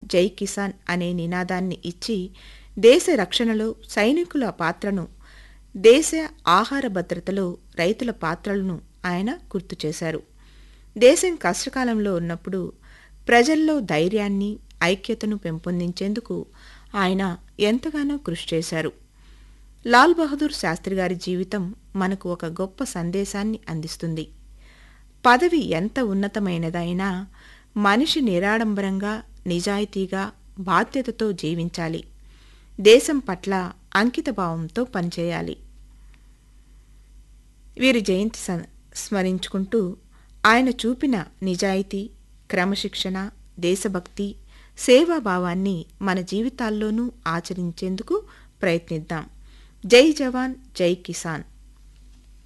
జై కిసాన్ అనే నినాదాన్ని ఇచ్చి దేశ రక్షణలో సైనికుల పాత్రను దేశ ఆహార భద్రతలో రైతుల పాత్రలను ఆయన గుర్తు చేశారు దేశం కష్టకాలంలో ఉన్నప్పుడు ప్రజల్లో ధైర్యాన్ని ఐక్యతను పెంపొందించేందుకు ఆయన ఎంతగానో కృషి చేశారు లాల్ బహదూర్ శాస్త్రి గారి జీవితం మనకు ఒక గొప్ప సందేశాన్ని అందిస్తుంది పదవి ఎంత ఉన్నతమైనదైనా మనిషి నిరాడంబరంగా నిజాయితీగా బాధ్యతతో జీవించాలి దేశం పట్ల అంకితభావంతో పనిచేయాలి వీరి జయంతి స- స్మరించుకుంటూ ఆయన చూపిన నిజాయితీ క్రమశిక్షణ దేశభక్తి సేవాభావాన్ని మన జీవితాల్లోనూ ఆచరించేందుకు ప్రయత్నిద్దాం జై జవాన్ జై కిసాన్